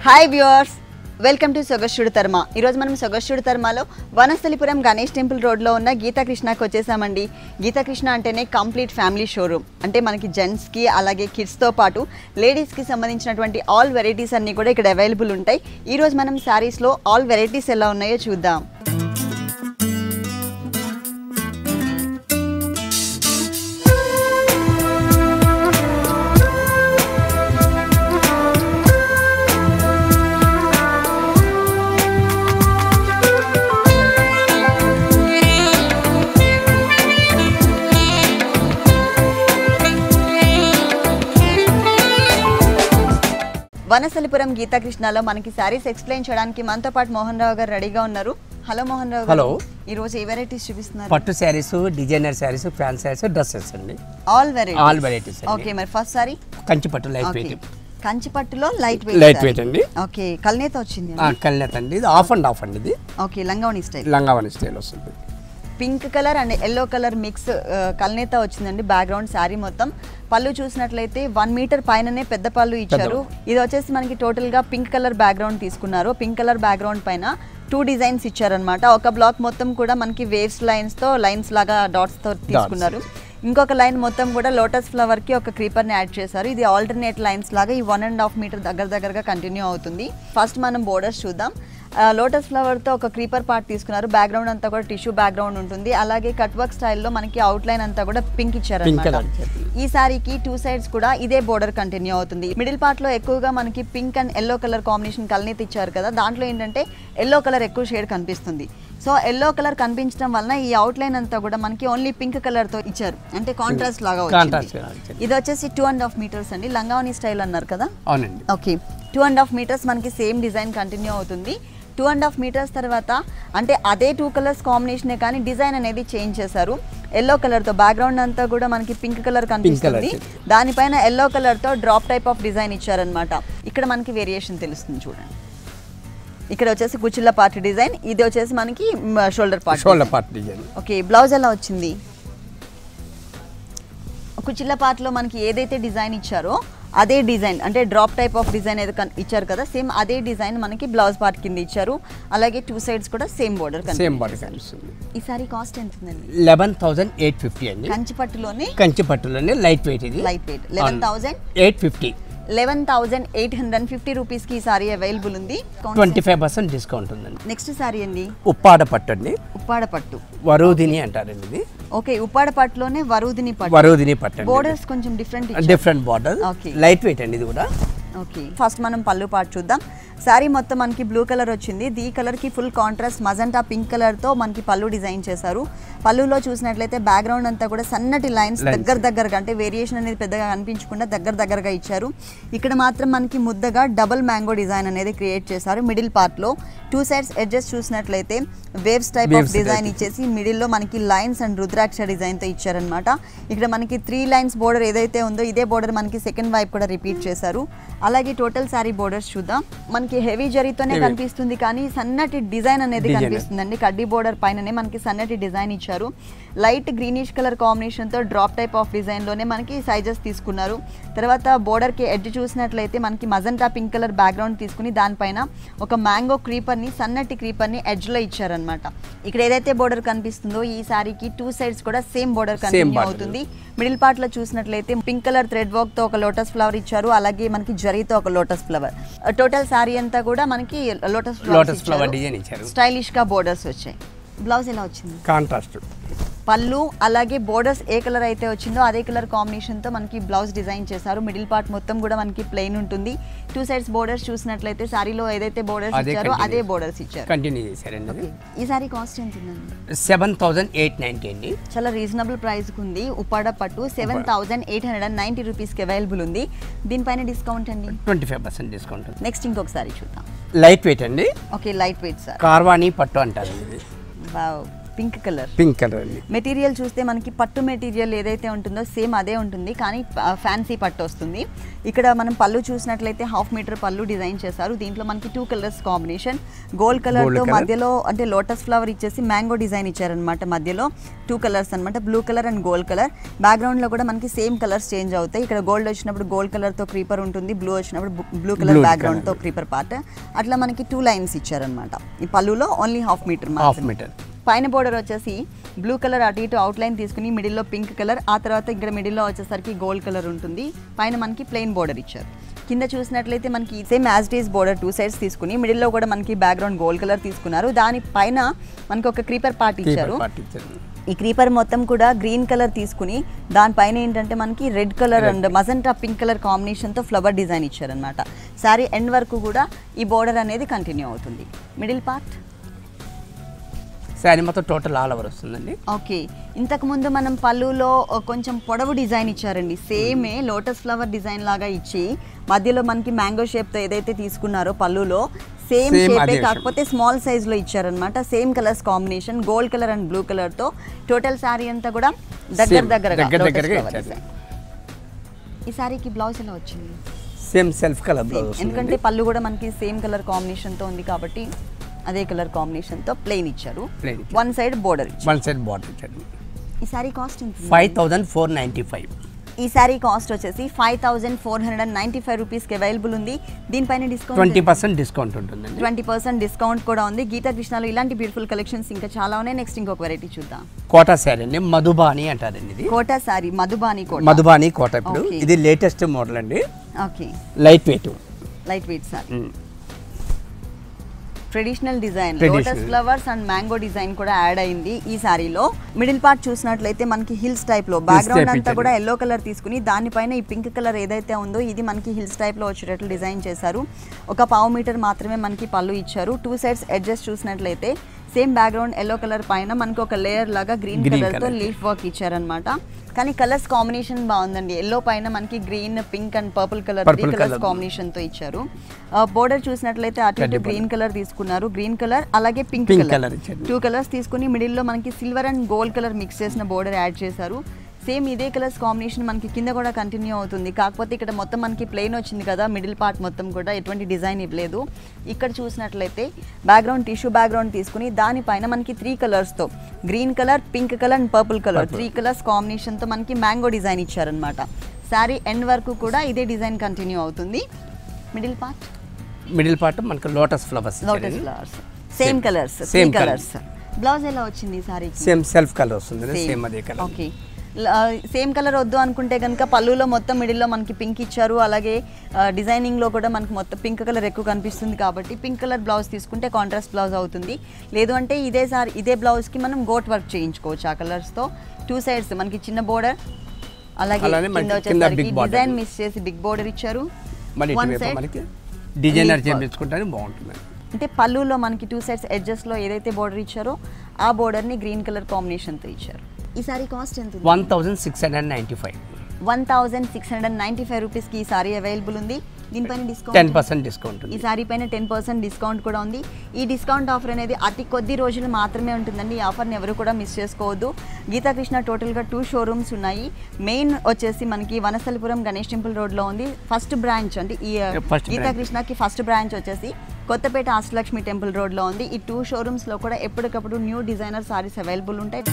Hi viewers welcome to సొగస్టుడు తర్మ ఈరోజు మనం సొగస్టుడు తర్మలో వనస్థలిపురం గణేష్ టెంపుల్ రోడ్లో ఉన్న గీతాకృష్ణకి వచ్చేసామండి గీతాకృష్ణ అంటేనే కంప్లీట్ ఫ్యామిలీ షోరూమ్ అంటే మనకి జెంట్స్కి అలాగే కిడ్స్తో పాటు లేడీస్కి సంబంధించినటువంటి ఆల్ వెరైటీస్ అన్నీ కూడా ఇక్కడ అవైలబుల్ ఉంటాయి ఈరోజు మనం శారీస్లో ఆల్ వెరైటీస్ ఎలా ఉన్నాయో చూద్దాం వనస్థలిపురం గీతాకృష్ణలో మనకి శారీస్ ఎక్స్ప్లెయిన్ చేయడానికి మనతో పాటు మోహన్ రావు గారు రెడీగా ఉన్నారు హలో మోహన్ రావు గారు హలో. ఈ రోజు ఏ వెరైటీస్ చూపిస్తున్నారు పట్టు saris designer saris fan saris dresses అండి all varieties all varieties okay మరి ఫస్ట్ సారీ కంచి పట్టు లైట్ ఓకే వెయిట్ కంచి పట్టులో లైట్ వెయిట్ లైట్ వెయిట్ అండి ఓకే కల్నేత వచ్చింది కల్నెత్ అండి ఇది ఆఫ్ అండ్ ఆఫ్ అండి ఇది ఓకే లంగావణి స్టైల్ లంగావని స్టైల్ వస్తుంది pink colour and yellow colour mix కల్నేత వచ్చిందండి బ్యాక్గ్రౌండ్ శారీ మొత్తం పళ్ళు చూసినట్లయితే వన్ మీటర్ పైననే పెద్ద పళ్ళు ఇచ్చారు ఇది వచ్చేసి మనకి టోటల్ గా పింక్ కలర్ బ్యాక్గ్రౌండ్ తీసుకున్నారు పింక్ కలర్ బ్యాక్గ్రౌండ్ పైన టూ డిజైన్స్ ఇచ్చారనమాట ఒక బ్లాక్ మొత్తం కూడా మనకి వేవ్స్ లైన్స్ తో లైన్స్ లాగా డాట్స్ తో తీసుకున్నారు ఇంకొక లైన్ మొత్తం కూడా లోటస్ ఫ్లవర్ కి ఒక క్రీపర్ ని యాడ్ చేశారు ఇది ఆల్టర్నేట్ లైన్స్ లాగా ఈ వన్ అండ్ హాఫ్ మీటర్ దగ్గర దగ్గరగా కంటిన్యూ అవుతుంది ఫస్ట్ మనం బోర్డర్స్ చూద్దాం లోటస్ ఫ్లవర్ తో ఒక క్రీపర్ పార్ట్ తీసుకున్నారు బ్యాక్గ్రౌండ్ అంతా కూడా టిష్యూ బ్యాక్గ్రౌండ్ ఉంటుంది అలాగే కట్ వర్క్ స్టైల్లో మనకి అవుట్ లైన్ అంతా కూడా పింక్ ఇచ్చారు Pink colour ఇచ్చారు. ఈ సారీకి టూ సైడ్స్ కూడా ఇదే బోర్డర్ కంటిన్యూ అవుతుంది మిడిల్ పార్ట్ లో ఎక్కువగా మనకి pink and yellow colour combination కల్నీతి ఇచ్చారు కదా దాంట్లో ఏంటంటే ఎల్లో కలర్ ఎక్కువ షేడ్ కనిపిస్తుంది సో ఎల్లో కలర్ కనిపించడం వలన ఈ అవుట్ లైన్ అంతా కూడా మనకి ఓన్లీ పింక్ కలర్ తో ఇచ్చారు అంటే కాంట్రాస్ట్ లాగా Contrast వచ్చింది లాగా ఇచ్చారు. ఇది వచ్చేసి టూ అండ్ హాఫ్ మీటర్స్ అండి లంగావని స్టైల్ అన్నారు కదా అవునండి okay two and half meters మనకి సేమ్ డిజైన్ కంటిన్యూ అవుతుంది టూ అండ్ హాఫ్ మీటర్స్ తర్వాత అంటే అదే టూ కలర్స్ కాంబినేషనే కానీ డిజైన్ అనేది చేంజ్ చేశారు ఎల్లో కలర్తో బ్యాక్గ్రౌండ్ అంతా కూడా మనకి పింక్ కలర్ కనిపిస్తుంది వచ్చింది. దానిపైన ఎల్లో కలర్తో డ్రాప్ టైప్ ఆఫ్ డిజైన్ ఇచ్చారనమాట ఇక్కడ మనకి వేరియేషన్ తెలుస్తుంది చూడండి ఇక్కడ వచ్చేసి కుచిల్ల పార్ట్ డిజైన్ ఇది వచ్చేసి మనకి shoulder part shoulder part design okay blouse ఎలా వచ్చింది కుచిల్ల పార్ట్లో మనకి ఏదైతే డిజైన్ ఇచ్చారో అదే డిజైన్ అంటే డ్రాప్ టైప్ ఆఫ్ డిజైన్ ఏదో కన్- ఇచ్చారు కదా సేమ్ అదే డిజైన్ మనకి బ్లౌజ్ పార్ట్ కింద ఇచ్చారు అలాగే టూ సైడ్స్ కూడా సేమ్ బోర్డర్ సేమ్ బాడీ కనిపిస్తుంది ఈ సారీ కాస్ట్ ఎంత ఉందండి లెవెన్ థౌసండ్ ఎయిట్ ఫిఫ్టీ అండి కంచి పట్టులోనే కంచి పట్టులోనే లైట్ వెయిట్ ఇది light weight eleven thousand eight fifty eleven thousand eight hundred and fifty రూపీస్కి ఈ సారీ అవైలబుల్ ఉంది ట్వంటీ ఫైవ్ పర్సెంట్ డిస్కౌంట్ ఉందండి నెక్స్ట్ సారీ అండి ఉప్పాడ పట్టు అండి ఉప్పాడ పట్టు వరూదిని అంటారండి ఇది ఓకే ఉప్పాడ పట్టులోనే వరుదిని పట్టు వరూదిని పట్టు అండి బోర్డర్స్ కొంచెం different different border Okay. Light weight అండి ఇది కూడా ఓకే ఫస్ట్ మనం పళ్ళు పాటు చూద్దాం శారీ మొత్తం మనకి బ్లూ కలర్ వచ్చింది ఈ కలర్కి ఫుల్ కాంట్రాస్ట్ మజంటా పింక్ కలర్తో మనకి పళ్ళు డిజైన్ చేశారు పళ్ళులో చూసినట్లయితే బ్యాక్గ్రౌండ్ అంతా కూడా సన్నటి లైన్స్ Lines. దగ్గర దగ్గరగా అంటే వేరియేషన్ అనేది పెద్దగా కనిపించకుండా దగ్గర దగ్గరగా ఇచ్చారు ఇక్కడ మాత్రం మనకి ముద్దగా డబుల్ మ్యాంగో డిజైన్ అనేది క్రియేట్ చేశారు మిడిల్ పార్ట్లో టూ సైడ్స్ ఎడ్జెస్ చూసినట్లయితే waves type of Waves design type. ఇచ్చేసి మిడిల్లో మనకి లైన్స్ అండ్ రుద్రాక్ష డిజైన్తో ఇచ్చారనమాట ఇక్కడ మనకి త్రీ లైన్స్ బోర్డర్ ఏదైతే ఉందో ఇదే బోర్డర్ మనకి సెకండ్ వైపు కూడా రిపీట్ చేశారు అలాగే టోటల్ శారీ బోర్డర్స్ చూద్దాం మనకి హెవీ జరీతోనే Heavy. కనిపిస్తుంది కానీ సన్నటి డిజైన్ అనేది Design. కనిపిస్తుందండి కడ్డీ బోర్డర్ పైననే మనకి సన్నటి డిజైన్ ఇచ్చారు లైట్ గ్రీనిష్ కలర్ కాంబినేషన్తో డ్రాప్ టైప్ ఆఫ్ డిజైన్లోనే మనకి సైజెస్ తీసుకున్నారు తర్వాత బోర్డర్కి ఎడ్జ్ చూసినట్లయితే మనకి మజంటా పింక్ కలర్ బ్యాక్గ్రౌండ్ తీసుకుని దానిపైన ఒక మ్యాంగో క్రీపర్ని సన్నటి క్రీపర్ని ఎడ్జ్లో ఇచ్చారనమాట ఇక్కడ ఏదైతే బోర్డర్ కనిపిస్తుందో ఈ సారీకి టూ సైడ్స్ కూడా సేమ్ బోర్డర్ కంటిన్యూ border. అవుతుంది మిడిల్ పార్ట్ లో చూసినట్లయితే పింక్ కలర్ థ్రెడ్ వర్క్ తో ఒక లోటస్ ఫ్లవర్ ఇచ్చారు అలాగే మనకి జరీతో ఒక లోటస్ ఫ్లవర్ టోటల్ సారీ అంతా కూడా మనకి లోటస్ లోటస్ ఫ్లవర్ డిజైన్ ఇచ్చారు స్టైలిష్ గా బోర్డర్స్ వచ్చాయి బ్లౌజ్ ఎలా వచ్చింది కాంట్రాస్ట్ పళ్ళు అలాగే బోర్డర్స్ ఏ కలర్ అయితే వచ్చిందో అదే కలర్ కాంబినేషన్తో మనకి బ్లౌజ్ డిజైన్ చేశారు మిడిల్ పార్ట్ మొత్తం కూడా మనకి ప్లెయిన్ ఉంటుంది టూ సైడ్స్ బోర్డర్స్ చూసినట్లయితే సారీలో ఏదైతే బోర్డర్స్ అదే ఇచ్చారో continue. అదే బోర్డర్స్ ఇచ్చారు కంటిన్యూ చేశారండి అది ఈ సారీ కాస్ట్ ఎంత ఉందండి సెవెన్ థౌసండ్ ఎయిట్ నైంటీ అండి చాలా రీజనబుల్ ప్రైస్ ఉంది ఉప్పాడ పట్టు seven thousand eight hundred and ninety రూపీస్కి అవైలబుల్ ఉంది దీనిపైన డిస్కౌంట్ అండి ట్వంటీ ఫైవ్ పర్సెంట్ డిస్కౌంట్ ఉంది నెక్స్ట్ ఇంకొకసారి చూద్దాం లైట్ వెయిట్ అండి ఓకే లైట్ వెయిట్ సార్ కార్వాణి పట్టు అంటారు ఇది wow pink colour pink colour అండి మెటీరియల్ చూస్తే మనకి పట్టు మెటీరియల్ ఏదైతే ఉంటుందో సేమ్ అదే ఉంటుంది కానీ ఫ్యాన్సీ పట్టు వస్తుంది ఇక్కడ మనం పళ్ళు చూసినట్లయితే హాఫ్ మీటర్ పళ్ళు డిజైన్ చేశారు దీంట్లో మనకి two colours combination gold colour Gold తో colour. మధ్యలో అంటే లోటస్ ఫ్లవర్ ఇచ్చేసి మ్యాంగో డిజైన్ ఇచ్చారనమాట మధ్యలో టూ కలర్స్ అన్నమాట blue colour and gold colour background లో కూడా మనకి సేమ్ కలర్స్ చేంజ్ అవుతాయి ఇక్కడ గోల్డ్ వచ్చినప్పుడు గోల్డ్ కలర్ తో క్రీపర్ ఉంటుంది బ్లూ వచ్చినప్పుడు బ్లూ కలర్ Blue బ్యాక్గ్రౌండ్ తో colour. క్రీపర్ పార్ట్ అట్లా మనకి టూ లైన్స్ ఇచ్చారనమాట ఈ పళ్ళులో only half meter half meter పైన బోర్డర్ వచ్చేసి బ్లూ కలర్ అటు ఇటు అవుట్ లైన్ తీసుకుని మిడిల్లో పింక్ కలర్ ఆ తర్వాత ఇక్కడ మిడిల్లో వచ్చేసరికి గోల్డ్ కలర్ ఉంటుంది పైన మనకి ప్లెయిన్ బోర్డర్ ఇచ్చారు కింద చూసినట్లయితే మనకి same as it is border two sides తీసుకుని మిడిల్లో కూడా మనకి బ్యాక్గ్రౌండ్ గోల్డ్ కలర్ తీసుకున్నారు దాని పైన మనకి ఒక క్రీపర్ పార్ట్ ఇచ్చారు పార్ట్ ఇచ్చారు ఈ క్రీపర్ మొత్తం కూడా గ్రీన్ కలర్ తీసుకుని దానిపైన ఏంటంటే మనకి red colour and magenta pink colour కాంబినేషన్తో ఫ్లవర్ డిజైన్ ఇచ్చారనమాట శారీ ఎండ్ వరకు కూడా ఈ బోర్డర్ అనేది కంటిన్యూ అవుతుంది మిడిల్ పార్ట్ శారీ మొత్తం టోటల్ ఆల్ ఓవర్ వస్తుందండి ఓకే ఇంతకు ముందు మనం పళ్ళులో ఆ, కొంచెం పొడవు డిజైన్ ఇచ్చారండి సేమే లోటస్ ఫ్లవర్ డిజైన్ లాగా ఇచ్చి మధ్యలో మనకి మ్యాంగో షేప్ తో ఏదైతే తీసుకున్నారో పళ్ళులో సేమ్ Same షేపే అదే shape. కాకపోతే స్మాల్ సైజ్ లో ఇచ్చారనమాట same colours combination gold colour and blue colour తో టోటల్ శారీ అంతా కూడా దగ్గర Same, దగ్గరగా దగ్గర lotus దగ్గరగా flower ఇచ్చారు. design. ఈ శారీకి బ్లౌజ్ ఎలా వచ్చింది same self colour Same. Blouse ఎందుకంటే వస్తుందండి పళ్ళు కూడా మనకి సేమ్ కలర్ కాంబినేషన్ తో ఉంది కాబట్టి అదే కలర్ కాంబినేషన్ తో ప్లెయిన్ ఇచ్చారు Plain ఇచ్చారు. వన్ సైడ్ బోర్డర్ ఇచ్చారు వన్ సైడ్ బార్డర్ ఇచ్చారు ఈ శారీ కాస్ట్ ఎంత five thousand four ninety five ఈ శారీ కాస్ట్ వచ్చేసి five thousand four hundred and ninety five రూపీస్కి అవైలబుల్ ఉంది దీనిపైన డిస్కౌంట్ ట్వంటీ పర్సెంట్ డిస్కౌంట్ ఉంటుందండి ట్వంటీ పర్సెంట్ డిస్కౌంట్ కూడా ఉంది గీతా కృష్ణలో ఇలాంటి బ్యూటిఫుల్ కలెక్షన్స్ ఇంకా చాలా ఉన్నాయి నెక్స్ట్ ఇంకొక వెరైటీ చూద్దాం కోటా శారీ అండి మధుబాని అంటారండి ఇది కోటా శారీ మధుబాని కోట మధుబాని కోట ఇప్పుడు Okay. ఇది లేటెస్ట్ మోడల్ అండి okay light weight light weight sari traditional design Traditional. Lotus flowers and mango design కూడా యాడ్ అయింది ఈ సారీలో మిడిల్ పార్ట్ చూసినట్లయితే మనకి హిల్స్ టైప్ లో బ్యాక్గ్రౌండ్ type అంతా ఇచ్చారు. కూడా ఎల్లో కలర్ తీసుకుని దానిపైన ఈ పింక్ కలర్ ఏదైతే ఉందో ఇది మనకి హిల్స్ టైప్ లో వచ్చేటట్లు డిజైన్ చేశారు ఒక పావు మీటర్ మాత్రమే మనకి పళ్ళు ఇచ్చారు టూ సైడ్స్ ఎడ్జెస్ చూసినట్లయితే సేమ్ బ్యాక్గ్రౌండ్ ఎల్లో కలర్ పైన మనకి ఒక లేయర్ లాగా గ్రీన్ Green కలర్ తో colour. లీఫ్ వర్క్ ఇచ్చారనమాట కానీ కలర్స్ కాంబినేషన్ బాగుందండి ఎల్లో పైన మనకి green pink and purple colour three Purple colours colour. Combination తో ఇచ్చారు బోర్డర్ చూసినట్లయితే అటు ఇటు Teddy గ్రీన్ కలర్ తీసుకున్నారు గ్రీన్ కలర్ అలాగే పింక్ Pink కలర్ colour ఇచ్చారు. టూ కలర్స్ తీసుకుని మిడిల్ లో మనకి silver and gold colour mix చేసిన బోర్డర్ యాడ్ చేశారు సేమ్ ఇదే కలర్స్ కాంబినేషన్ మనకి కింద కూడా కంటిన్యూ అవుతుంది కాకపోతే ఇక్కడ మొత్తం మనకి ప్లెయిన్ వచ్చింది కదా మిడిల్ పార్ట్ మొత్తం కూడా ఎటువంటి డిజైన్ ఇవ్వలేదు ఇక్కడ చూసినట్లయితే బ్యాక్గ్రౌండ్ టిష్యూ బ్యాక్గ్రౌండ్ తీసుకుని దానిపైన మనకి త్రీ కలర్స్తో green colour pink colour and purple colour Purple. Three colours కాంబినేషన్తో మనకి మ్యాంగో డిజైన్ ఇచ్చారనమాట శారీ ఎండ్ వరకు కూడా ఇదే డిజైన్ కంటిన్యూ అవుతుంది మిడిల్ పార్ట్ మిడిల్ పార్ట్ మనకు lotus flowers lotus flowers same colours Same same colour. Colours blouse ఎలా వచ్చింది ఈ సారీకి సేమ్ సెల్ఫ్ కలర్ వస్తుంది సేమ్ అదే కలర్ ఓకే సేమ్ కలర్ వద్దు అనుకుంటే కనుక పళ్ళులో మొత్తం మిడిల్లో మనకి పింక్ ఇచ్చారు అలాగే డిజైనింగ్ లో కూడా మనకి మొత్తం పింక్ కలర్ ఎక్కువ కనిపిస్తుంది కాబట్టి పింక్ కలర్ బ్లౌజ్ తీసుకుంటే కాంట్రాస్ట్ బ్లౌజ్ అవుతుంది లేదు అంటే ఇదే సార్ ఇదే బ్లౌజ్ కి మనం గోట్ వర్క్ చేయించుకోవచ్చు ఆ కలర్స్ తో టూ సైడ్స్ మనకి చిన్న బోర్డర్ అలాగే అలానే కింద మనకి కింద వచ్చేసరికి big border. డిజైన్ మిస్ చేసి బిగ్ బోర్డర్ ఇచ్చారు మళ్ళీ One ఇటువైపు side. మనకి డిజైనర్ Leaf work. చేయించుకుంటే బాగుంటుంది అంటే పళ్ళులో మనకి టూ సైడ్స్ ఎడ్జెస్ లో ఏదైతే బోర్డర్ ఇచ్చారో ఆ బోర్డర్ ని గ్రీన్ కలర్ కాంబినేషన్ తో ఇచ్చారు ఈ సారీ కాస్ట్ ఎంత ఉంది? One thousand six hundred ninety five one thousand six hundred ninety five రూపీస్కి ఈ సారీ అవైలబుల్ ఉంది దీనిపైన టెన్ డిస్కౌంట్ పర్సెంట్ డిస్కౌంట్ ఈ ఉంది సారీ పైన టెన్ పర్సెంట్ డిస్కౌంట్ కూడా ఉంది ఈ డిస్కౌంట్ ఆఫర్ అనేది అతి కొద్ది రోజులు మాత్రమే ఉంటుందండి ఈ ఆఫర్ని ఎవరు కూడా మిస్ చేసుకోవద్దు గీతాకృష్ణ టోటల్గా టూ షోరూమ్స్ ఉన్నాయి మెయిన్ వచ్చేసి మనకి వనస్థలిపురం గణేష్ టెంపుల్ రోడ్లో ఉంది ఫస్ట్ బ్రాంచ్ అంటే ఈ First branch. గీతాకృష్ణకి ఫస్ట్ బ్రాంచ్ వచ్చేసి కొత్తపేట అష్టలక్ష్మి టెంపుల్ రోడ్లో ఉంది ఈ టూ షోరూమ్స్లో కూడా ఎప్పటికప్పుడు న్యూ డిజైనర్ సారీస్ అవైలబుల్ ఉంటాయి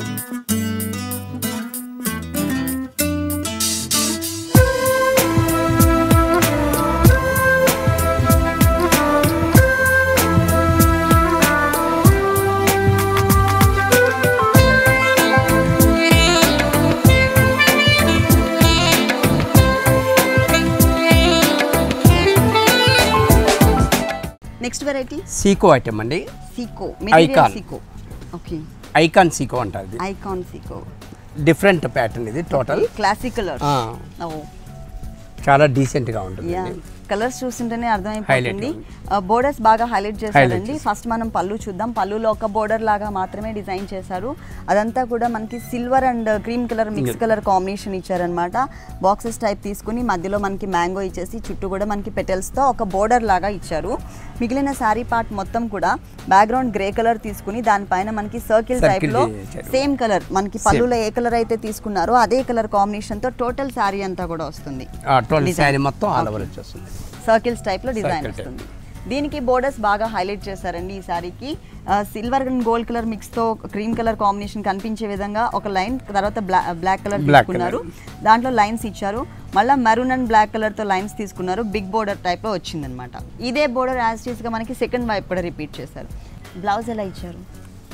నెక్స్ట్ వెరైటీ సీకో ఐటమ్ అండి సీకో మెటీరియల్ Icon. సీకో ఓకే ఐకాన్ సీకో అంటారు ఇది ఐకాన్ సీకో డిఫరెంట్ ప్యాటర్న్ ఇది టోటల్ క్లాసిక్ కలర్ చాలా డీసెంట్ గా యా ఉంటుంది కలర్స్ చూస్తుంటేనే అర్థమైపోతుంది Highlight బోర్డర్స్ బాగా హైలైట్ చేశారండి చేశారు. ఫస్ట్ మనం పళ్ళు చూద్దాం పళ్ళులో ఒక బోర్డర్ లాగా మాత్రమే డిజైన్ చేశారు అదంతా కూడా మనకి silver and cream colour mix colour combination ఇచ్చారనమాట బాక్సెస్ టైప్ తీసుకుని మధ్యలో మనకి మ్యాంగో ఇచ్చేసి చుట్టూ కూడా మనకి పెటల్స్తో ఒక బోర్డర్ లాగా ఇచ్చారు మిగిలిన శారీ పార్ట్ మొత్తం కూడా బ్యాక్గ్రౌండ్ గ్రే కలర్ తీసుకుని దానిపైన మనకి సర్కిల్ Circle టైప్ లో చేశారు. సేమ్ కలర్ మనకి పళ్ళులో ఏ కలర్ అయితే తీసుకున్నారో అదే కలర్ కాంబినేషన్ తో టోటల్ శారీ అంతా కూడా వస్తుంది టోటల్ Design. శారీ మొత్తం ఆల్ ఓవర్ వచ్చేస్తుంది సర్కిల్స్ టైప్ లో డిజైన్ Circle type. వస్తుంది దీనికి బోర్డర్స్ బాగా హైలైట్ చేశారండి ఈ సారీకి silver and gold colour mix తో క్రీమ్ కలర్ కాంబినేషన్ కనిపించే విధంగా ఒక లైన్ తర్వాత బ్లాక్ కలర్ Black తీసుకున్నారు దాంట్లో లైన్స్ ఇచ్చారు మళ్ళీ మెరూన్ అండ్ బ్లాక్ కలర్ తో లైన్స్ తీసుకున్నారు బిగ్ బోర్డర్ టైప్ లో వచ్చిందనమాట ఇదే బోర్డర్ యాజ్ టీస్ గా మనకి సెకండ్ వైపు కూడా రిపీట్ చేశారు బ్లౌజ్ ఎలా ఇచ్చారు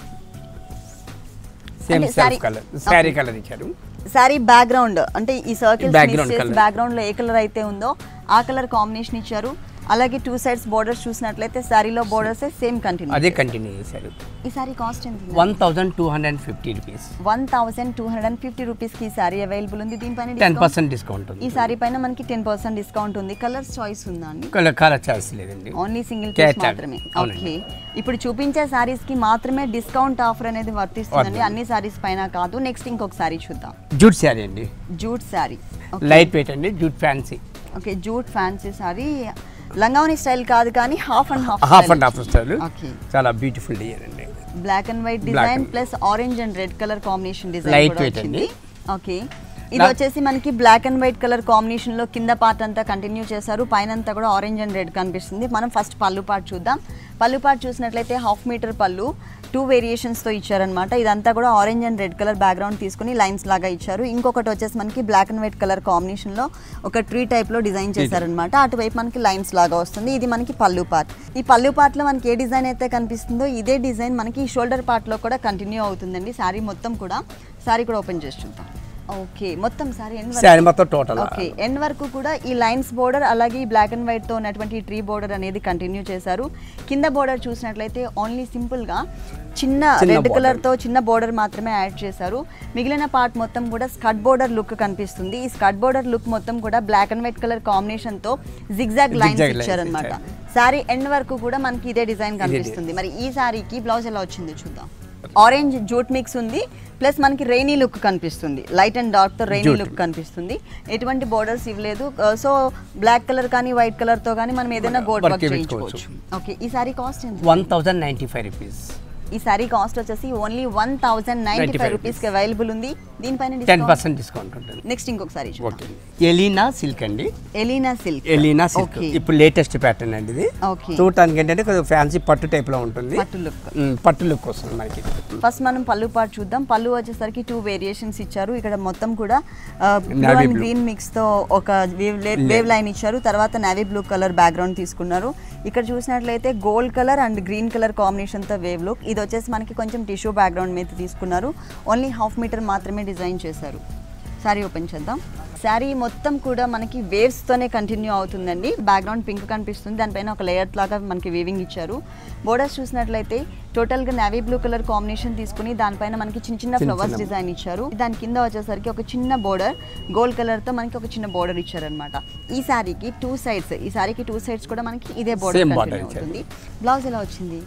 సేమ్ అంటే self saree- colour sari colour ఇచ్చారు శారీ బ్యాక్గ్రౌండ్ అంటే ఈ సర్కిల్స్ Background colour. బ్యాక్గ్రౌండ్ లో ఏ కలర్ అయితే ఉందో ఆ కలర్ కాంబినేషన్ ఇచ్చారు అలాగే టూ సైడ్స్ బోర్డర్స్ చూసినట్లయితే శారీలో బోర్డర్స్ సేమ్ కంటిన్యూ అదే కంటిన్యూ చేశారు ఈ సారీ కాస్ట్ ఎంత one thousand two hundred and fifty rupees one thousand two hundred and fifty రూపీస్కి ఈ సారీ అవైలబుల్ ఉంది దీనిపైన టెన్ discount- పర్సెంట్ డిస్కౌంట్ ఉంది ఈ సారీ పైన మనకి టెన్ పర్సెంట్ డిస్కౌంట్ ఉంది కలర్స్ చాయిస్ ఉందా అండి కలర్ కలర్ చాయిస్ లేదండి only single Cat piece tag. మాత్రమే అవునండి. ఓకే ఇప్పుడు చూపించే సారీస్ కి మాత్రమే డిస్కౌంట్ ఆఫర్ అనేది వర్తిస్తుందండి వర్తిస్తుంది. అన్ని సారీస్ పైన కాదు నెక్స్ట్ ఇంకొక సారీ చూద్దాం జూట్ శారీ అండి జూట్ సారీ లైట్ వెయిట్ అండి jute fancy okay jute fancy sari లంగావని స్టైల్ కాదు కానీ half and half half and half style okay చాలా బ్యూటిఫుల్ డిజైన్ అండి black and white Black design and- plus orange and red colour combination design Light కూడా weight వచ్చింది అండి. Okay ఇది నా- వచ్చేసి మనకి black and white colour combination లో కింద పార్ట్ అంతా కంటిన్యూ చేశారు పైన అంతా కూడా ఆరెంజ్ అండ్ రెడ్ కనిపిస్తుంది మనం ఫస్ట్ పళ్ళు పార్ట్ చూద్దాం పళ్ళు పార్ట్ చూసినట్లయితే హాఫ్ మీటర్ పళ్ళు టూ వేరియేషన్స్ తో ఇచ్చారనమాట ఇదంతా కూడా orange and red colour background తీసుకుని లైన్స్ లాగా ఇచ్చారు ఇంకొకటి వచ్చేసి మనకి black and white colour combination లో ఒక ట్రీ టైప్ లో డిజైన్ చేశారనమాట అటువైపు మనకి లైన్స్ లాగా వస్తుంది ఇది మనకి పళ్ళు పార్ట్ ఈ పళ్ళు పార్ట్ లో మనకి ఏ డిజైన్ అయితే కనిపిస్తుందో ఇదే డిజైన్ మనకి షోల్డర్ పార్ట్ లో కూడా కంటిన్యూ అవుతుందండి శారీ మొత్తం కూడా శారీ కూడా ఓపెన్ చేసి చూద్దాం ఓకే మొత్తం శారీ ఎండ్ శారీ మొత్తం టోటల్ ఓకే ఎండ్ వరకు కూడా ఈ లైన్స్ బోర్డర్ అలాగే ఈ బ్లాక్ అండ్ వైట్ తో ఉన్నటువంటి ఈ ట్రీ బోర్డర్ అనేది కంటిన్యూ చేశారు కింద బోర్డర్ చూసినట్లయితే ఓన్లీ సింపుల్ గా చిన్న చిన్న రెడ్ border. కలర్ తో చిన్న బోర్డర్ మాత్రమే యాడ్ చేశారు మిగిలిన పార్ట్ మొత్తం కూడా స్కట్ బోర్డర్ లుక్ కనిపిస్తుంది ఈ స్కట్ బోర్డర్ లుక్ మొత్తం కూడా black and white colour combination తో జిగ్జాగ్ లైన్స్ Zigzag lines ఇచ్చారనమాట ఇచ్చారు. శారీ ఎండ్ వరకు కూడా మనకి ఇదే డిజైన్ కనిపిస్తుంది మరి ఈ శారీకి బ్లౌజ్ ఎలా వచ్చింది చూద్దాం ఆరెంజ్ జూట్ మిక్స్ ఉంది ప్లస్ మనకి రెయినీ లుక్ కనిపిస్తుంది లైట్ అండ్ డార్క్ తో రెయినీ Jute. లుక్ కనిపిస్తుంది ఎటువంటి బోర్డర్స్ ఇవ్వలేదు సో బ్లాక్ కలర్ కానీ వైట్ కలర్ తో కానీ మనం ఏదైనా గోల్డ్ work వర్క్ చేయించుకోవచ్చు. చేయించుకోవచ్చు ఓకే ఈ సారీ కాస్ట్ ఎంత one thousand ninety five rupees ఈ సారీ కాస్ట్ వచ్చేసి only one thousand ninety five 95 rupees కి అవైలబుల్ ఉంది దీనిపైన టెన్ డిస్కౌంట్ పర్సెంట్ డిస్కౌంట్ ఉంటుంది నెక్స్ట్ ఇంకొక సారీ ఓకే ఎలీనా సిల్క్ అండి Elina silk Elina silk okay ఇప్పుడు లేటెస్ట్ ప్యాటర్న్ అండి ఇది ఓకే చూడటానికి ఏంటంటే కొంచెం ఫ్యాన్సీ పట్టు టైప్ లో ఉంటుంది పట్టు లుక్ ఉమ్, పట్టు లుక్ వస్తుంది మనకి ఫస్ట్ మనం పళ్ళు పాటు చూద్దాం పళ్ళు వచ్చేసరికి టూ వేరియేషన్స్ ఇచ్చారు ఇక్కడ మొత్తం కూడా బ్లూ Navy అండ్ blue. గ్రీన్ మిక్స్ తో ఒక వేవ్ వేవ్ లైన్ ఇచ్చారు తర్వాత నావీ బ్లూ కలర్ బ్యాక్గ్రౌండ్ తీసుకున్నారు ఇక్కడ చూసినట్లయితే gold colour and green colour combination తో వేవ్ లుక్ ఇది వచ్చేసి మనకి కొంచెం టిష్యూ బ్యాక్గ్రౌండ్ మీద తీసుకున్నారు ఓన్లీ హాఫ్ మీటర్ మాత్రమే డిజైన్ చేశారు శారీ ఓపెన్ చేద్దాం శారీ మొత్తం కూడా మనకి వేవ్స్ తోనే కంటిన్యూ అవుతుందండి బ్యాక్గ్రౌండ్ పింక్ కనిపిస్తుంది దానిపైన ఒక లేయర్ లాగా మనకి వీవింగ్ ఇచ్చారు బోర్డర్స్ చూసినట్లయితే టోటల్ గా నావీ బ్లూ కలర్ కాంబినేషన్ తీసుకుని దానిపైన మనకి చిన్న చిన్న చిన్న ఫ్లవర్స్ చిన్న డిజైన్ ఇచ్చారు దాని కింద వచ్చేసరికి ఒక చిన్న బోర్డర్ గోల్డ్ కలర్ తో మనకి ఒక చిన్న బోర్డర్ ఇచ్చారనమాట ఈ శారీకి టూ సైడ్స్ ఈ శారీకి టూ సైడ్స్ కూడా మనకి ఇదే బోర్డర్ Same border కంటిన్యూ ఇచ్చారు. అవుతుంది బ్లౌజ్ ఎలా వచ్చింది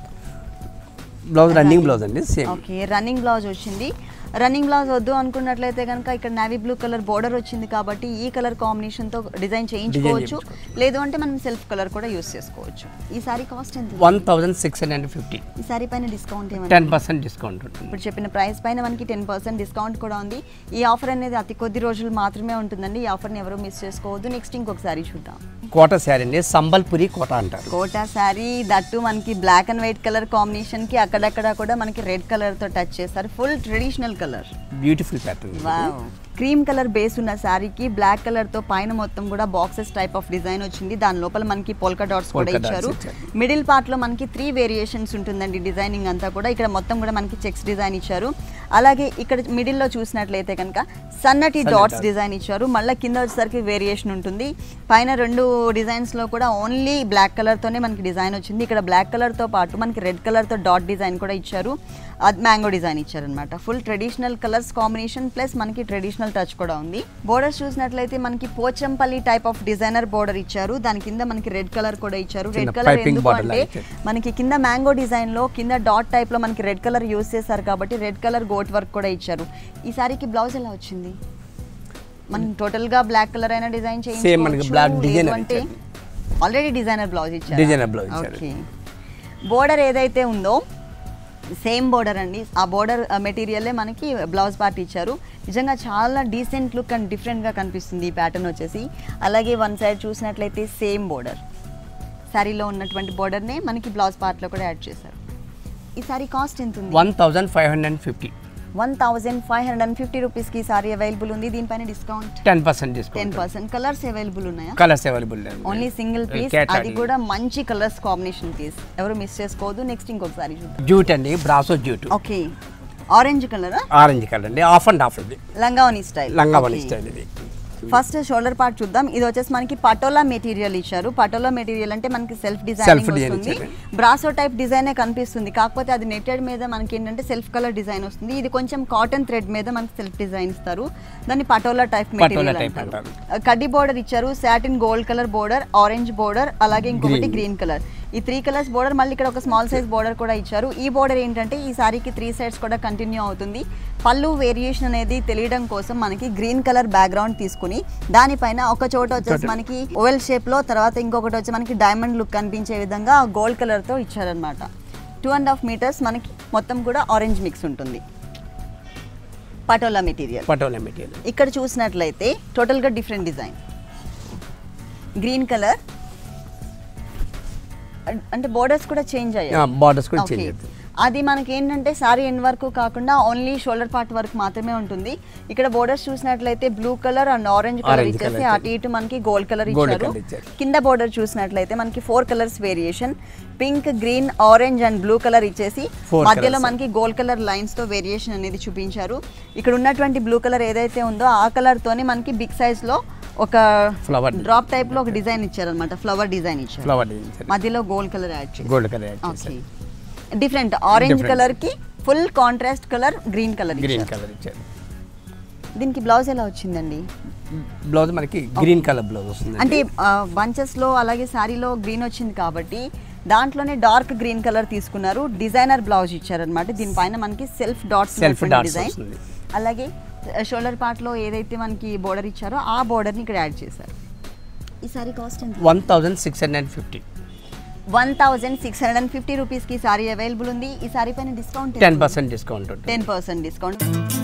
బ్లౌజ్ రన్నింగ్ బ్లౌజ్ అండి సేమ్ ఓకే రన్నింగ్ బ్లౌజ్ వచ్చింది రన్నింగ్ బ్లౌజ్ వద్దు అనుకున్నట్లయితే కనుక ఇక్కడ నావీ బ్లూ కలర్ బోర్డర్ వచ్చింది కాబట్టి ఈ కలర్ కాంబినేషన్ తో డిజైన్ చేయించుకోవచ్చు చేయించుకోవచ్చు. లేదు అంటే మనం సెల్ఫ్ కలర్ కూడా యూస్ చేసుకోవచ్చు ఈ సారీ కాస్ట్ ఎంత one thousand six hundred and fifty ఈ సారీ పైన డిస్కౌంట్ ఏమైనా టెన్ పర్సెంట్ డిస్కౌంట్ ఉంటుంది ఇప్పుడు చెప్పిన ప్రైస్ పైన మనకి టెన్ పర్సెంట్ డిస్కౌంట్ కూడా ఉంది ఈ ఆఫర్ అనేది అతి కొద్ది రోజులు మాత్రమే ఉంటుందండి ఈ ఆఫర్ని ఎవరు మిస్ చేసుకోవద్దు నెక్స్ట్ ఇంకొక సారీ చూద్దాం కోట శారీ అండి సంబల్పురి కోట అంటారు కోటా శారీ దట్టు మనకి black and white colour combination కి అక్కడక్కడ కూడా మనకి రెడ్ కలర్ తో టచ్ చేస్తారు full traditional colour beautiful pattern wow cream colour base ఉన్న శారీకి బ్లాక్ కలర్ తో పైన మొత్తం కూడా బాక్సెస్ టైప్ ఆఫ్ డిజైన్ వచ్చింది దాని లోపల మనకి పోల్కా డాట్స్ కూడా Polka dots ఇచ్చారు ఇచ్చారు. మిడిల్ పార్ట్ లో మనకి త్రీ వేరియేషన్స్ ఉంటుందండి డిజైనింగ్ అంతా కూడా ఇక్కడ మొత్తం కూడా మనకి చెక్స్ డిజైన్ ఇచ్చారు అలాగే ఇక్కడ మిడిల్ లో చూసినట్లయితే కనుక సన్నటి సన్నటి డాట్స్ dots. డిజైన్ ఇచ్చారు మళ్ళీ కింద వచ్చేసరికి వేరియేషన్ ఉంటుంది పైన రెండు డిజైన్స్ లో కూడా ఓన్లీ బ్లాక్ కలర్ తోనే మనకి డిజైన్ వచ్చింది ఇక్కడ బ్లాక్ కలర్ తో పాటు మనకి రెడ్ కలర్ తో డాట్ డిజైన్ కూడా ఇచ్చారు అది మ్యాంగో డిజైన్ ఇచ్చారనమాట full traditional colours combination plus మనకి ట్రెడిషనల్ టచ్ కూడా ఉంది బోర్డర్స్ చూసినట్లయితే మనకి Pochampally type of designer border ఇచ్చారు దాని కింద మనకి రెడ్ కలర్ కూడా ఇచ్చారు రెడ్ చిన్న కలర్ piping ఎందుకు border అంటే లాగా ఇచ్చారు. మనకి కింద మ్యాంగో డిజైన్ లో కింద డాట్ టైప్ లో మనకి రెడ్ కలర్ యూస్ చేశారు కాబట్టి రెడ్ కలర్ గోట్ వర్క్ కూడా ఇచ్చారు ఈ సారీకి బ్లౌజ్ ఎలా వచ్చింది మనం టోటల్ గా బ్లాక్ కలర్ అయినా డిజైన్ Same మనకి black design అంటే ఇచ్చారు. ఆల్రెడీ డిజైనర్ బ్లౌజ్ ఇచ్చారు Designer blouse ఇచ్చారు. ఓకే బోర్డర్ ఏదైతే ఉందో సేమ్ బోర్డర్ అండి ఆ బోర్డర్ మెటీరియలే మనకి బ్లౌజ్ పార్ట్ ఇచ్చారు నిజంగా చాలా డీసెంట్ లుక్ అండ్ డిఫరెంట్గా కనిపిస్తుంది ఈ ప్యాటర్న్ వచ్చేసి అలాగే వన్ సైడ్ చూసినట్లయితే సేమ్ బోర్డర్ శారీలో ఉన్నటువంటి బోర్డర్నే మనకి బ్లౌజ్ పార్ట్లో కూడా యాడ్ చేశారు ఈ సారీ కాస్ట్ ఎంత ఉంది one thousand five hundred and fifty one thousand five hundred and fifty రూపీస్కి సారీ అవైలబుల్ ఉంది దీనిపైన discount ten percent ten discount percent colours available ఉన్నాయా colours available only single piece Cat అది అది. కూడా మంచి కలర్స్ కాంబినేషన్ పీస్ ఎవరు మిస్ చేసుకోవద్దు నెక్స్ట్ ఇంకొకసారి చూద్దాం జూట్ అండి బ్రాసో జూట్ ఓకే ఆరెంజ్ కలరా ఆరెంజ్ కలర్ అండి ఆఫ్ అండ్ ఆఫ్ ఇది లంగావని స్టైల్ లంగావని స్టైల్ ఇది ఫస్ట్ షోల్డర్ పార్ట్ చూద్దాం ఇది వచ్చేసి మనకి పటోలా మెటీరియల్ ఇచ్చారు పటోలా మెటీరియల్ అంటే మనకి సెల్ఫ్ డిజైన్ Self design వస్తుంది ఇచ్చారు. బ్రాసో టైప్ డిజైనే కనిపిస్తుంది కాకపోతే అది నెట్టెడ్ మీద మనకి ఏంటంటే సెల్ఫ్ కలర్ డిజైన్ వస్తుంది ఇది కొంచెం కాటన్ థ్రెడ్ మీద మనకి సెల్ఫ్ డిజైన్ ఇస్తారు దాన్ని Patola type Patola material type అంటారు కడ్డీ బోర్డర్ ఇచ్చారు satin gold colour border orange border అలాగే ఇంకొకటి Green. గ్రీన్ కలర్ ఈ త్రీ కలర్స్ బోర్డర్ మళ్ళీ ఇక్కడ ఒక స్మాల్ సైజ్ బోర్డర్ కూడా ఇచ్చారు ఈ బోర్డర్ ఏంటంటే ఈ సారీకి త్రీ సైడ్స్ కూడా కంటిన్యూ అవుతుంది పళ్ళు వేరియేషన్ అనేది తెలియడం కోసం మనకి గ్రీన్ కలర్ బ్యాక్గ్రౌండ్ తీసుకుని దానిపైన ఒక చోట వచ్చేసి చోట. మనకి ఓవెల్ షేప్ లో తర్వాత ఇంకొకటి వచ్చి మనకి డైమండ్ లుక్ కనిపించే విధంగా గోల్డ్ కలర్ తో ఇచ్చారనమాట టూ అండ్ హాఫ్ మీటర్స్ మనకి మొత్తం కూడా ఆరెంజ్ మిక్స్ ఉంటుంది పటోలా మెటీరియల్ పటోలా మెటీరియల్ ఇక్కడ చూసినట్లయితే టోటల్గా డిఫరెంట్ డిజైన్ గ్రీన్ కలర్ అంటే బోర్డర్స్ కూడా చేంజ్ అయ్యాయి బార్డర్స్ కూడా Okay. చేంజ్ అవుతుంది అది మనకి ఏంటంటే సారీ ఎండ్ వరకు కాకుండా ఓన్లీ షోల్డర్ పార్ట్ వరకు మాత్రమే ఉంటుంది ఇక్కడ బోర్డర్స్ చూసినట్లయితే blue colour and orange colour Orange ఇచ్చేసి colour అటు ఇటు మనకి గోల్డ్ కలర్ Gold ఇచ్చారు colour ఇచ్చారు. కింద బోర్డర్ చూసినట్లయితే మనకి four colours variation pink green orange and blue colour ఇచ్చేసి Four మధ్యలో colours. మనకి గోల్డ్ కలర్ లైన్స్ తో వేరియేషన్ అనేది చూపించారు ఇక్కడ ఉన్నటువంటి బ్లూ కలర్ ఏదైతే ఉందో ఆ కలర్ తోనే మనకి బిగ్ సైజ్ లో ఒక Flower. డ్రాప్ టైప్ లో ఒక డిజైన్ ఇచ్చారు అనమాట ఫ్లవర్ డిజైన్ ఇచ్చారు ఫ్లవర్ డిజైన్ మధ్యలో గోల్డ్ కలర్ యాడ్ చేసి గోల్డ్ కలర్ యాడ్ ఓకే చేశారు డిఫరెంట్ ఆరెంజ్ Different. కలర్ కి full contrast colour green colour green colour ఇచ్చారు దీనికి బ్లౌజ్ ఎలా వచ్చిందండి బ్లౌజ్ మనకి గ్రీన్ కలర్ బ్లౌజ్ వస్తుంది అంటే బంచెస్ లో అలాగే శారీలో గ్రీన్ వచ్చింది కాబట్టి దాంట్లోనే డార్క్ గ్రీన్ కలర్ తీసుకున్నారు డిజైనర్ బ్లౌజ్ ఇచ్చారనమాట దీనిపైన మనకి self dots Self dots design వస్తుంది. అలాగే షోల్డర్ పార్ట్ లో ఏదైతే మనకి బోర్డర్ ఇచ్చారో ఆ బోర్డర్ ని ఇక్కడ యాడ్ చేశారు ఈ సారీ కాస్ట్ ఎంత one thousand six hundred and fifty one thousand six hundred and fifty rupees కి సారీ అవైలబుల్ ఉంది ఈ సారీ పైన డిస్కౌంట్ టెన్ పర్సెంట్ డిస్కౌంట్ ఉంటుంది ten percent discount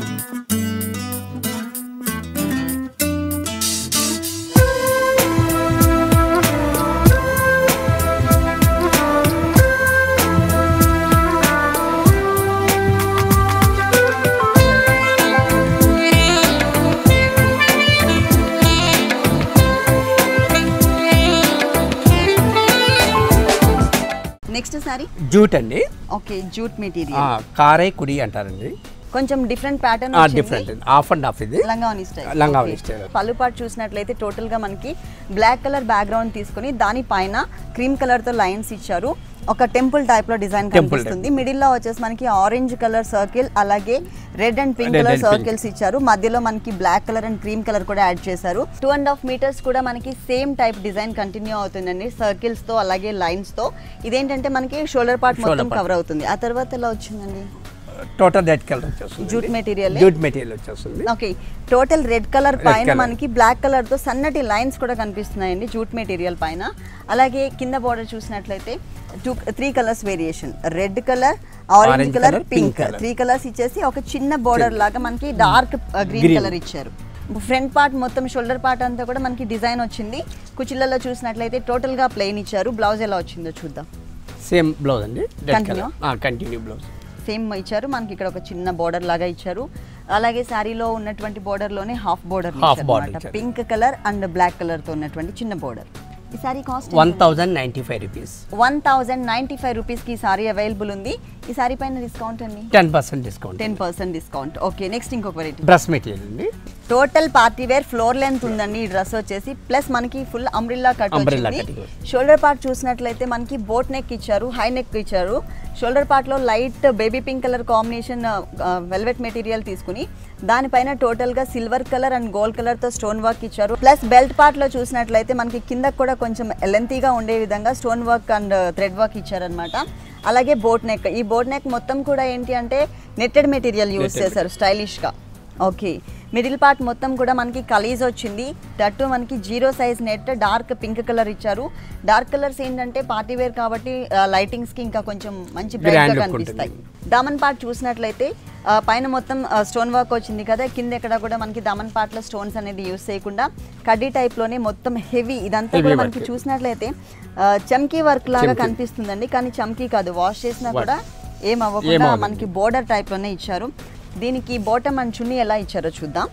next sari jute అండి ఓకే జూట్ ఆ, మెటీరియల్ కారే కుడి అంటారండి కొంచెం different pattern different half and half ఇది లంగావని స్టైల్ లంగావని style. పళ్ళు పాటు చూసినట్లయితే టోటల్ గా మనకి బ్లాక్ కలర్ బ్యాక్గ్రౌండ్ తీసుకొని దానిపైన క్రీమ్ కలర్ తో లైన్స్ ఇచ్చారు ఒక టెంపుల్ టైప్ లో డిజైన్ Temple కనిపిస్తుంది మిడిల్ లో వచ్చేసి మనకి ఆరెంజ్ కలర్ సర్కిల్ అలాగే red and pink Red colour and pink. Circles ఇచ్చారు మధ్యలో మనకి black colour and cream colour కూడా యాడ్ చేశారు టూ అండ్ హాఫ్ మీటర్స్ కూడా మనకి సేమ్ టైప్ డిజైన్ కంటిన్యూ అవుతుందండి సర్కిల్స్ తో అలాగే లైన్స్ తో ఇదేంటంటే మనకి షోల్డర్ పార్ట్ Shoulder మొత్తం part. కవర్ అవుతుంది ఆ తర్వాత ఎలా వచ్చిందండి టోటల్ రెడ్ కలర్ వచ్చేస్తుంది జూట్ మెటీరియల్ జూట్ మెటీరియల్ వచ్చేస్తుంది okay total red colour Red పైన colour. మనకి బ్లాక్ కలర్ తో సన్నటి లైన్స్ కూడా కనిపిస్తున్నాయండి జూట్ మెటీరియల్ పైన అలాగే కింద బార్డర్ చూసినట్లయితే two three colours variation red colour orange Orange colour colour, pink pink colour. Three colours ఇచ్చేసి ఒక చిన్న బార్డర్ లాగా మనకి డార్క్ గ్రీన్ Green. కలర్ ఇచ్చారు ఫ్రంట్ పార్ట్ మొత్తం షోల్డర్ పార్ట్ అంతా కూడా మనకి డిజైన్ వచ్చింది కుచిళ్ళలో చూసినట్లయితే టోటల్ గా ప్లెయిన్ ఇచ్చారు బ్లౌజ్ ఎలా వచ్చిందో చూద్దాం సేమ్ బ్లౌజ్ అండి red Continue? Colour continue blouse same ఇచ్చారు మనకి ఇక్కడ ఒక చిన్న బోర్డర్ లాగా ఇచ్చారు అలాగే శారీలో ఉన్నటువంటి border లోనే హాఫ్ బోర్డర్ Half border ఇచ్చారు. Pink colour and black colour తో ఉన్నటువంటి చిన్న బోర్డర్ ఈ sari cost one thousand ninety five rupees one thousand ninety five రూపీస్కి ఈ సారీ అవైలబుల్ ఉంది ఈ సారీ పైన డిస్కౌంట్ అండి ten percent discount ten percent discount okay next ఇంకొక వెరైటీ బ్రష్ మెటీరియల్ అండి total party wear floor length ఉందండి ఈ డ్రెస్ వచ్చేసి ప్లస్ మనకి ఫుల్ అంబ్రిల్లా కట్ Umbrella వచ్చింది cutting. షోల్డర్ పార్ట్ చూసినట్లయితే మనకి బోట్ నెక్ ఇచ్చారు హై నెక్ ఇచ్చారు షోల్డర్ పార్ట్ లో light baby pink colour combination velvet material తీసుకుని దానిపైన టోటల్ గా silver colour and gold colour తో స్టోన్ వర్క్ ఇచ్చారు ప్లస్ బెల్ట్ పార్ట్ లో చూసినట్లయితే మనకి కింద కూడా కొంచెం లెంతీగా ఉండే విధంగా stone work and thread work ఇచ్చారనమాట అలాగే బోట్ నెక్ ఈ బోట్ నెక్ మొత్తం కూడా ఏంటి అంటే నెట్టెడ్ మెటీరియల్ యూస్ Netted. చేశారు స్టైలిష్ గా ఓకే మిడిల్ పార్ట్ మొత్తం కూడా మనకి కలీజ్ వచ్చింది దట్టు మనకి zero size net dark pink colour ఇచ్చారు డార్క్ కలర్స్ ఏంటంటే పార్టీ వేర్ కాబట్టి లైటింగ్స్ కి ఇంకా కొంచెం మంచి బ్రైట్ Grand గా look కనిపిస్తాయి దామన్ పార్ట్ చూసినట్లయితే ఆ, పైన మొత్తం స్టోన్ వర్క్ వచ్చింది కదా కింద ఎక్కడ కూడా మనకి దామన్ పార్ట్ లో స్టోన్స్ అనేది యూస్ చేయకుండా కడ్డీ టైప్ లోనే మొత్తం హెవీ ఇదంతా Heavy కూడా work. మనకి చూసినట్లయితే ఆ, చమ్కీ వర్క్ లాగా చమ్కీ. కనిపిస్తుందండి కానీ చమ్కీ కాదు వాష్ చేసినా Work. కూడా ఏం అవ్వకుండా ఏమవ్వదు. మనకి బోర్డర్ టైప్ లోనే ఇచ్చారు దీనికి బాటమ్ అండ్ చున్నీ ఎలా ఇచ్చారో చూద్దాం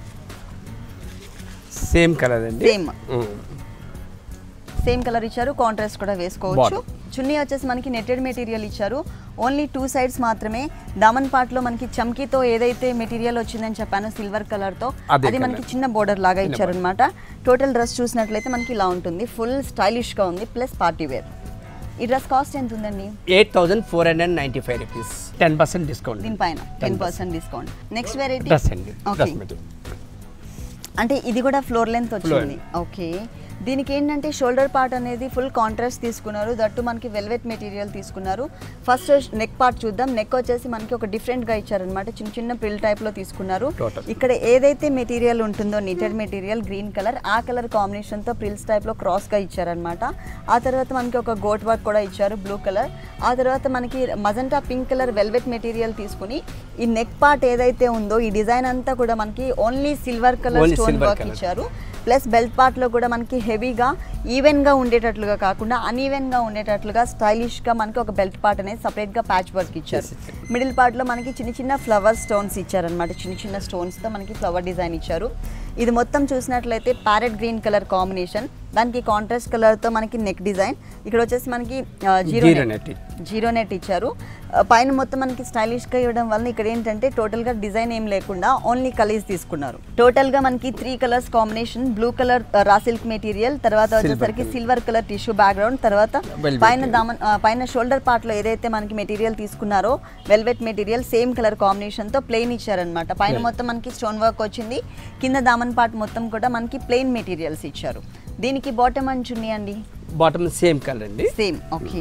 సేమ్ కలర్ అండి సేమ్ ఉమ్. సేమ్ కలర్ ఇచ్చారు కాంట్రాస్ట్ కూడా వేసుకోవచ్చు Bottom. చున్నీ వచ్చేసి మనకి నెట్టెడ్ మెటీరియల్ ఇచ్చారు ఓన్లీ టూ సైడ్స్ మాత్రమే దామన్ పార్ట్ లో మనకి చమ్కీతో ఏదైతే మెటీరియల్ వచ్చిందని చెప్పాను సిల్వర్ కలర్ తో అదే అది మనకి colour. చిన్న బోర్డర్ లాగా చిన్న ఇచ్చారు అనమాట టోటల్ డ్రెస్ చూసినట్లయితే మనకి ఇలా ఉంటుంది ఫుల్ స్టైలిష్ గా ఉంది ప్లస్ పార్టీ వేర్ ఈ డ్రెస్ కాస్ట్ ఎంత ఉందండి eight thousand four hundred ninety five rupees ten percent discount దీనిపైన ten percent discount next variety dress అండి ఓకే డ్రెస్ మెటీరియల్ అంటే ఇది కూడా ఫ్లోర్ లెంత్ వచ్చింది ఓకే దీనికి ఏంటంటే షోల్డర్ పార్ట్ అనేది ఫుల్ కాంట్రాస్ట్ తీసుకున్నారు దట్టు మనకి వెల్వెట్ మెటీరియల్ తీసుకున్నారు ఫస్ట్ నెక్ పార్ట్ చూద్దాం నెక్ వచ్చేసి మనకి ఒక డిఫరెంట్ గా ఇచ్చారనమాట చిన్న చిన్న ప్రిల్ టైప్ లో తీసుకున్నారు Total. ఇక్కడ ఏదైతే మెటీరియల్ ఉంటుందో నిటెడ్ మెటీరియల్ గ్రీన్ కలర్ ఆ కలర్ కాంబినేషన్ తో ప్రిల్స్ టైప్ లో క్రాస్ గా ఇచ్చారనమాట ఆ తర్వాత మనకి ఒక గోట్ వర్క్ కూడా ఇచ్చారు బ్లూ కలర్ ఆ తర్వాత మనకి magenta pink colour velvet material తీసుకుని ఈ నెక్ పార్ట్ ఏదైతే ఉందో ఈ డిజైన్ అంతా కూడా మనకి only silver colour Only stone silver work colour. ఇచ్చారు ప్లస్ బెల్ట్ పార్ట్ లో కూడా మనకి హెవీగా ఈవెన్ గా ఉండేటట్లుగా కాకుండా అన్ఈవెన్ గా ఉండేటట్లుగా స్టైలిష్ గా మనకి ఒక బెల్ట్ పార్ట్ అనేది సపరేట్ గా ప్యాచ్ వర్క్ ఇచ్చారు Yes, yes. మిడిల్ పార్ట్ లో మనకి చిన్న చిన్న ఫ్లవర్ స్టోన్స్ ఇచ్చారనమాట చిన్న చిన్న స్టోన్స్ తో మనకి ఫ్లవర్ డిజైన్ ఇచ్చారు ఇది మొత్తం చూసినట్లయితే ప్యారెట్ గ్రీన్ కలర్ కాంబినేషన్ దానికి కాంట్రాస్ట్ కలర్ తో మనకి నెక్ డిజైన్ ఇక్కడ వచ్చేసి మనకి zero zero net zero net ఇచ్చారు ఆ, పైన మొత్తం మనకి స్టైలిష్ గా ఇవ్వడం వల్ల ఇక్కడ ఏంటంటే టోటల్ గా డిజైన్ ఏం లేకుండా ఓన్లీ కలర్స్ తీసుకున్నారు టోటల్ గా మనకి three colours combination blue colour raw silk material తర్వాత వచ్చేసరికి colour. Silver colour tissue background తర్వాత Velvet. పైన దామన్ ఆ, పైన షోల్డర్ పార్ట్ లో ఏదైతే మనకి మెటీరియల్ తీసుకున్నారో velvet material same colour combination తో ప్లెయిన్ ఇచ్చారనమాట పైన Plain. మొత్తం మనకి స్టోన్ వర్క్ వచ్చింది కింద దామన్ పార్ట్ మొత్తం కూడా మనకి ప్లెయిన్ మెటీరియల్స్ ఇచ్చారు దీనికి బాటమ్ అంచు అండి బాటమ్ సేమ్ కలర్ అండి సేమ్ ఓకే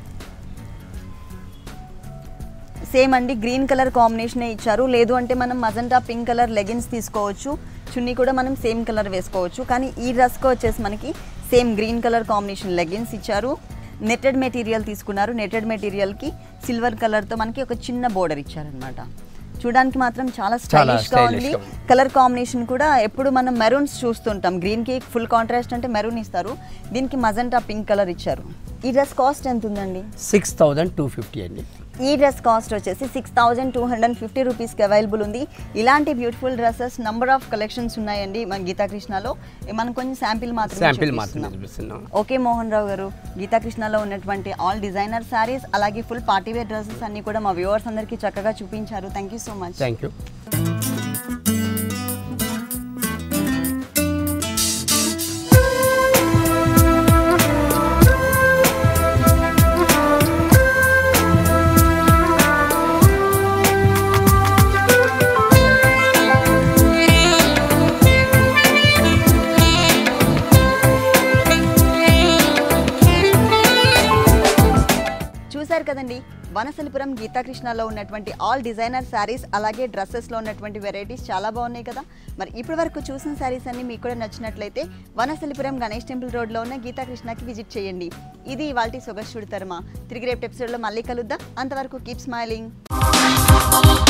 సేమ్ అండి గ్రీన్ కలర్ కాంబినేషనే ఇచ్చారు లేదు అంటే మనం మజంటా పింక్ కలర్ లెగిన్స్ తీసుకోవచ్చు చున్నీ కూడా మనం సేమ్ కలర్ వేసుకోవచ్చు కానీ ఈ డ్రెస్కి వచ్చేసి మనకి same green colour combination leggings ఇచ్చారు నెట్టెడ్ మెటీరియల్ తీసుకున్నారు నెట్టెడ్ మెటీరియల్కి సిల్వర్ కలర్తో మనకి ఒక చిన్న బోర్డర్ ఇచ్చారనమాట చూడడానికి మాత్రం చాలా స్టైలిష్ గా stylish ఉంది గా ఉంది. కలర్ కాంబినేషన్ కూడా ఎప్పుడు మనం మెరూన్స్ చూస్తుంటాం గ్రీన్ కి ఫుల్ కాంట్రాస్ట్ అంటే మెరూన్ ఇస్తారు దీనికి మజంటా పింక్ కలర్ ఇచ్చారు ఈ డ్రెస్ కాస్ట్ ఎంత ఉందండి సిక్స్ థౌజండ్ టూ ఫిఫ్టీ అండి ఈ డ్రెస్ కాస్ట్ వచ్చేసి six thousand two hundred fifty రూపీస్కి అవైలబుల్ ఉంది ఇలాంటి beautiful dresses number of collections ఉన్నాయండి మన గీతాకృష్ణలో మనం కొంచెం శాంపిల్ మాత్రమే శాంపిల్ మాత్రమే చూపిస్తున్నాం. చూపిస్తున్నాం ఓకే మోహన్ రావు గారు గీతాకృష్ణలో ఉన్నటువంటి ఆల్ డిజైనర్ శారీస్ అలాగే ఫుల్ పార్టీ వేర్ డ్రెస్సెస్ అన్ని కూడా మా వ్యూవర్స్ అందరికీ చక్కగా చూపించారు thank you so much thank you చూశారు కదండి వనసలిపురం గీతాకృష్ణలో ఉన్నటువంటి ఆల్ డిజైనర్ శారీస్ అలాగే డ్రెస్సెస్లో ఉన్నటువంటి వెరైటీస్ చాలా బాగున్నాయి కదా మరి ఇప్పటి వరకు చూసిన శారీస్ అన్ని మీకు కూడా నచ్చినట్లయితే వనసలిపురం గణేష్ టెంపుల్ రోడ్లో ఉన్న గీతాకృష్ణకి విజిట్ చేయండి ఇది ఇవాళ సొగస్టుడి తరమ తిరిగి రేపు ఎపిసోడ్లో మళ్ళీ కలుద్దాం అంతవరకు కీప్ స్మైలింగ్